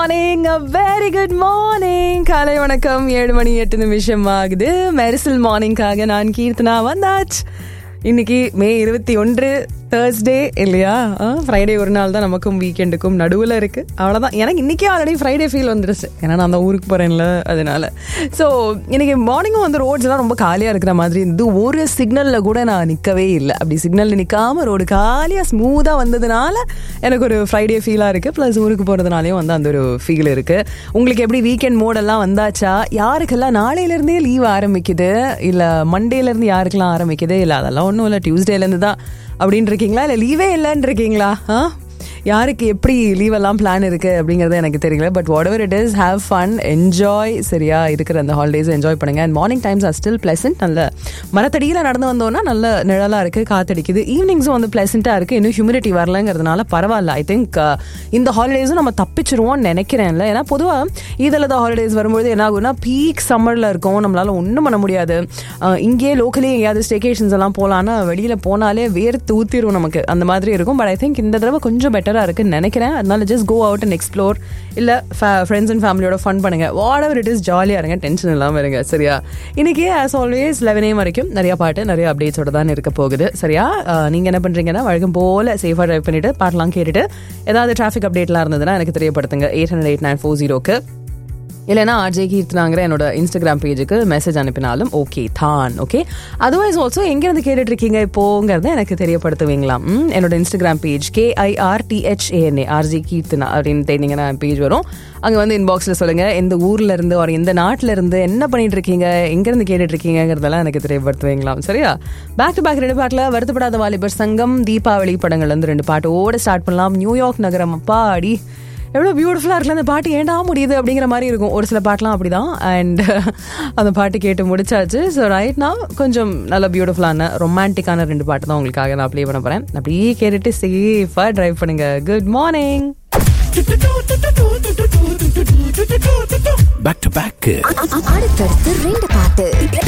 morning very good morning காலை வணக்கம் ஏழு மணி எட்டு நிமிஷம் ஆகுது மெரிசல் மார்னிங்காக நான் கீர்த்தனா வந்தாச்சு இன்னைக்கு மே இருபத்தி ஒன்று தேர்ஸ்டே இல்லையா ஃப்ரைடே ஒரு நாள் தான் நமக்கும் வீக்கெண்டுக்கும் நடுவில் இருக்கு அவ்வளோதான் எனக்கு இன்னைக்கே ஆல்ரெடி ஃப்ரைடே ஃபீல் வந்துருச்சு ஏன்னா நான் அந்த ஊருக்கு போகிறேன்ல அதனால ஸோ இன்னைக்கு மார்னிங்கும் வந்து ரோட்ஸ்லாம் ரொம்ப காலியாக இருக்கிற மாதிரி இருந்து ஒரு சிக்னலில் கூட நான் நிற்கவே இல்லை அப்படி சிக்னலில் நிற்காம ரோடு காலியாக ஸ்மூத்தாக வந்ததுனால எனக்கு ஒரு ஃப்ரைடே ஃபீலாக இருக்குது ப்ளஸ் ஊருக்கு போகிறதுனாலையும் வந்து அந்த ஒரு ஃபீல் இருக்குது உங்களுக்கு எப்படி வீக்கெண்ட் மோடெல்லாம் வந்தாச்சா யாருக்கெல்லாம் நாளையிலேருந்தே லீவ் ஆரம்பிக்குது இல்லை மண்டேலேருந்து யாருக்கெல்லாம் ஆரம்பிக்குது இல்லை அதெல்லாம் ஒன்றும் இல்லை டியூஸ்டேலேருந்து தான் அப்படின்னு இருக்கீங்களா இல்லை லீவே இல்லைன்னு இருக்கீங்களா ஆ யாருக்கு எப்படி லீவ் எல்லாம் பிளான் இருக்கு அப்படிங்கறது எனக்கு தெரியல but whatever it is have fun enjoy சரியா இருக்கிற அந்த ஹாலிடேஸ் என்ஜாய் பண்ணுங்க and morning times are still pleasant நல்ல மரத்தடியில் நடந்து வந்தோம்னா நல்ல நிழலா இருக்கு காத்தடிக்குது ஈவினிங்ஸும் வந்து பிளசண்டா இருக்கு இன்னும் ஹியூமிடிட்டி வரலங்கிறதுனால பரவாயில்ல ஐ திங்க் இந்த ஹாலிடேஸும் நம்ம தப்பிச்சிருவோம்னு நினைக்கிறேன்ல ஏன்னா பொதுவாக இதில் தான் ஹாலிடேஸ் வரும்போது என்ன ஆகும்னா பீக் சம்மரில் இருக்கும் நம்மளால ஒன்றும் பண்ண முடியாது அஹ் இங்கேயே லோக்கலி எங்கேயாவது ஸ்டேகேஷன்ஸ் எல்லாம் போகலான்னா வெளியில் போனாலே வேர்த்து ஊத்திரும் நமக்கு அந்த மாதிரி இருக்கும் பட் ஐ திங்க் இந்த தடவை கொஞ்சம் பெட்டராக இருக்குன்னு நினைக்கிறேன் அதனால just go out and explore இல்லை ஃப்ரெண்ட்ஸ் அண்ட் ஃபேமிலியோட ஃபன் பண்ணுங்க வாட் எவர் இட் இஸ் ஜாலியாக இருங்க டென்ஷன் இல்லாமல் இருங்க சரியா இன்னைக்கு ஆஸ் ஆல்வேஸ் லெவனே வரைக்கும் நிறைய பாட்டு நிறைய அப்டேட்ஸோட தான் இருக்க போகுது சரியா அஹ் நீங்க என்ன பண்றீங்கன்னா வழக்கம் போல சேஃபாக ட்ரைவ் பண்ணிட்டு பாட்டெல்லாம் கேட்டுட்டு ஏதாவது டிராஃபிக் அப்டேட்லாம் இருந்ததுன்னா எனக்கு தெரியப்படுத்துங்க eight hundred eight nine four ஜீரோக்கு இல்லைனா ஆர்ஜே கீர்த்தனாங்கிற என்னோட இன்ஸ்டாகிராம் பேஜுக்கு மெசேஜ் அனுப்பினாலும் ஓகே தான் ஓகே அதர்வைஸ் ஆல்சோ எங்கேருந்து கேட்டுட்டு இருக்கீங்க இப்போங்கிறத எனக்கு தெரியப்படுத்துவீங்களாம் ம், என்னோட Instagram page K I R D H A N A RJ Keerthana அப்படின்னு தேடிங்கன்னா பேஜ் வரும் அங்கே வந்து இன்பாக்ஸில் சொல்லுங்க எந்த ஊர்ல இருந்து ஒரு எந்த நாட்டில இருந்து என்ன பண்ணிட்டு இருக்கீங்க எங்கேருந்து கேட்டுட்டு இருக்கீங்கிறதெல்லாம் எனக்கு தெரியப்படுத்துவீங்களாம் சரியா பேக் டு பேக் ரெண்டு பாட்டில் வருத்தப்படாத வாலிபர் சங்கம் தீபாவளி படங்கள்ல இருந்து ரெண்டு பாட்டோட ஸ்டார்ட் பண்ணலாம் நியூயார்க் நகரம் அப்பா அடி எவ்வளோ பியூட்டிஃபுல்லாக இருக்குல்ல அந்த பாட்டு ஏன்டா முடியுது அப்படிங்கிற மாதிரி இருக்கும் ஒரு சில பாட்டுலாம் அப்படிதான் அண்ட் அந்த பாட்டு கேட்டு முடிச்சாச்சு ஸோ ரைட் நான் கொஞ்சம் நல்ல பியூட்டிஃபுல்லான ரொமான்டிக்கான ரெண்டு பாட்டு தான் உங்களுக்காக நான் ப்ளே பண்ண போகிறேன் அப்படியே கேட்டுட்டு சேஃபாக டிரைவ் பண்ணுங்க good morning back to back அடுத்தடுத்து ரெண்டு பாட்டு